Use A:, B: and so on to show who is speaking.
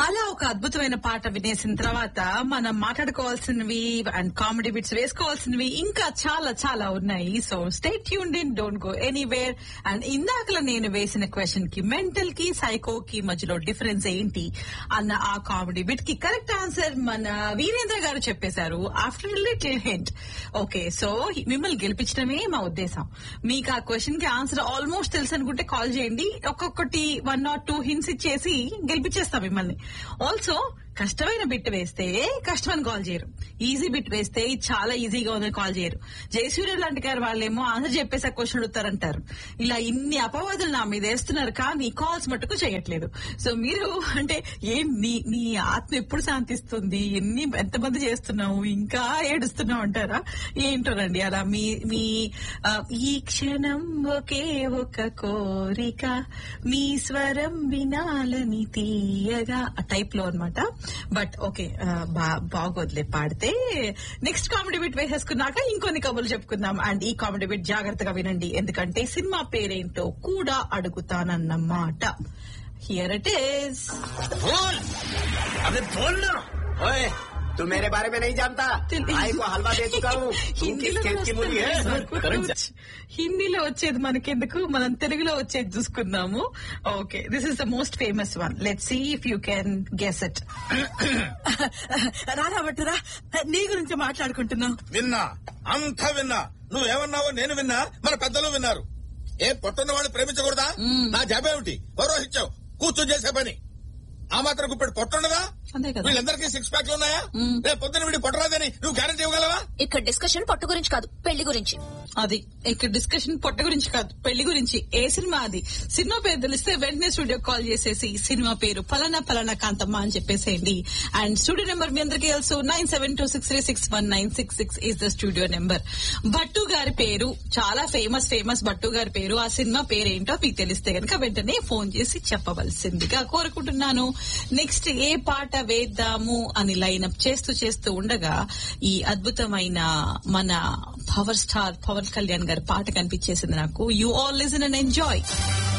A: అలా ఒక అద్భుతమైన పాట వినేసిన తర్వాత మనం మాట్లాడుకోవాల్సినవి అండ్ కామెడీ బిట్స్ వేసుకోవాల్సినవి ఇంకా చాలా చాలా ఉన్నాయి so stay tuned in don't go anywhere and ఇందాకలా నేను వేసిన క్వశ్చన్ కి మెంటల్ కి సైకో కి మధ్యలో డిఫరెన్స్ ఏంటి అన్న ఆ కామెడీ బిట్ కి కరెక్ట్ ఆన్సర్ మన వీరేంద్ర గారు చెప్పేశారు after little hint okay so మిమ్మల్ని గెలిపించడమే మా ఉద్దేశం మీకు ఆ క్వశ్చన్ కి ఆన్సర్ ఆల్మోస్ట్ తెలుసు అనుకుంటే కాల్ చేయండి ఒక్కొక్కటి వన్ ఆర్ టూ హింట్స్ ఇచ్చేసి గెలిపించేస్తాం మిమ్మల్ని ఆల్సో కష్టమైన బిట్ వేస్తే కష్టమని కాల్ చేయరు ఈజీ బిట్ వేస్తే ఇది చాలా ఈజీగా ఉందని కాల్ చేయరు జయసూర్య లాంటి గారు వాళ్ళేమో ఆన్సర్ చెప్పేసా క్వశ్చన్ అడుగుతారంటారు ఇలా ఇన్ని అపవాదులు నా మీద వేస్తున్నారు కానీ కాల్స్ మటుకు చేయట్లేదు సో మీరు అంటే ఏం నీ నీ ఆత్మ ఎప్పుడు శాంతిస్తుంది ఎన్ని ఎంతమంది చేస్తున్నావు ఇంకా ఏడుస్తున్నావు అంటారా ఏంటోనండి అలా మీ మీ ఆ, ఈ క్షణం ఒకే ఒక కోరిక మీ స్వరం వినాలని తీయగా టైప్ లో అనమాట బట్ ఓకే బాగోద్లే పాడితే నెక్స్ట్ కామెడీ బిట్ వేసేసుకున్నాక ఇంకొన్ని కబుర్లు చెప్పుకుందాం అండ్ ఈ కామెడీ బిట్ జాగ్రత్తగా వినండి ఎందుకంటే సినిమా పేరేంటో కూడా అడుగుతానన్నమాట హియర్ ఇట్ ఈస్
B: बोल अबे बोल ना
C: ओए तू मेरे बारे में नहीं जानता भाई को हलवा दे चुका हूँ तू किस खेत की मूली है करण सा-
A: హిందీలో వచ్చేది మనకెందుకు మనం తెలుగులో వచ్చేది చూసుకుందాము okay this is the most famous one let see if you can guess it రారా బట్టురా నీ గురించి మాట్లాడుకుంటున్నావు
B: విన్నా అంతా విన్నా నువ్వేమన్నావో నేను విన్నా మన పెద్దలు విన్నారు ఏ పొట్టున్న వాడు ప్రేమించకూడదా నా జబేమిటి పౌరోహిత్యం కూర్చొని చేసే పని ఆ మాత్రం గుప్పెడు పొట్టుండదా
A: అంతే కదా
B: వీళ్ళందరికీ సిక్స్ ప్యాక్లు ఉన్నాయా రేపు పొద్దున వీడి పొట్టరాదని నువ్వు గ్యారంటీ ఇవ్వగలవా
D: ఇక్కడ డిస్కషన్ పట్టు గురించి కాదు పెళ్లి గురించి
A: అది ఇక్కడ డిస్కషన్ పొట్ట గురించి కాదు పెళ్లి గురించి ఏ సినిమా అది సినిమా పేరు తెలిస్తే వెంటనే స్టూడియో కాల్ చేసేసి సినిమా పేరు పలానా పలానా కాంతమ్మ అని చెప్పేసేయండి అండ్ స్టూడియో నెంబర్ మీ అందరికీ తెలుసు nine seven two six three six one nine six six is the studio number Bhattu గారి పేరు చాలా ఫేమస్ ఫేమస్ భట్టు గారి పేరు ఆ సినిమా పేరు ఏంటో మీకు తెలిస్తే కనుక వెంటనే ఫోన్ చేసి చెప్పవలసిందిగా కోరుకుంటున్నాను నెక్స్ట్ ఏ పాట వేద్దాము అని లైనప్ చేస్తూ చేస్తూ ఉండగా ఈ అద్భుతమైన మన పవర్ స్టార్ పవన్ కళ్యాణ్ గారి పాట కనిపించేసింది నాకు you all listen and enjoy